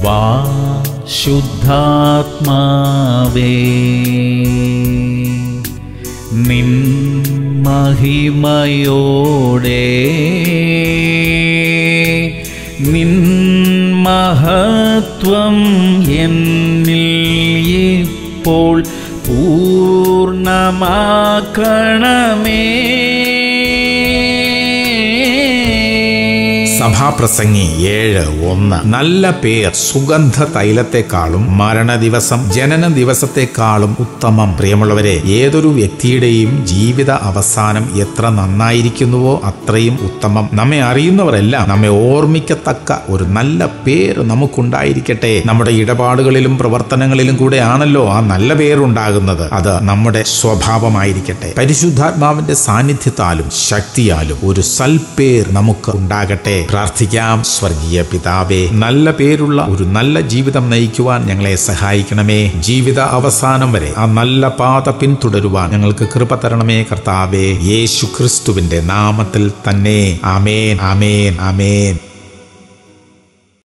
വാ ശുദ്ധാത്മാവേ നിൻ മഹിമയോടെ നിൻ മഹത്വം എന്നിൽ ഇപ്പോൾ പൂർണ്ണമാക്കണമേ സഭാപ്രസംഗി ഏഴ് ഒന്ന് നല്ല പേർ സുഗന്ധ തൈലത്തെക്കാളും മരണ ദിവസം ജനന ദിവസത്തെക്കാളും ഉത്തമം പ്രിയമുള്ളവരെ ഏതൊരു വ്യക്തിയുടെയും ജീവിത അവസാനം എത്ര നന്നായിരിക്കുന്നുവോ അത്രയും ഉത്തമം നമ്മെ അറിയുന്നവരെല്ലാം നമ്മെ ഓർമ്മിക്കത്തക്ക ഒരു നല്ല പേര് നമുക്കുണ്ടായിരിക്കട്ടെ നമ്മുടെ ഇടപാടുകളിലും പ്രവർത്തനങ്ങളിലും കൂടെ ആണല്ലോ ആ നല്ല പേരുണ്ടാകുന്നത് അത് നമ്മുടെ സ്വഭാവമായിരിക്കട്ടെ പരിശുദ്ധാത്മാവിന്റെ സാന്നിധ്യത്താലും ശക്തിയാലും ഒരു സൽപേർ നമുക്ക് ഉണ്ടാകട്ടെ പ്രാർത്ഥിക്കാം സ്വർഗീയ പിതാവേ നല്ല പേരുള്ള ഒരു നല്ല ജീവിതം നയിക്കുവാൻ ഞങ്ങളെ സഹായിക്കണമേ ജീവിത അവസാനം വരെ ആ നല്ല പാത പിന്തുടരുവാൻ ഞങ്ങൾക്ക് കൃപ തരണമേ കർത്താവേ യേശു ക്രിസ്തുവിന്റെ നാമത്തിൽ തന്നെ ആമേൻ ആമേൻ ആമേൻ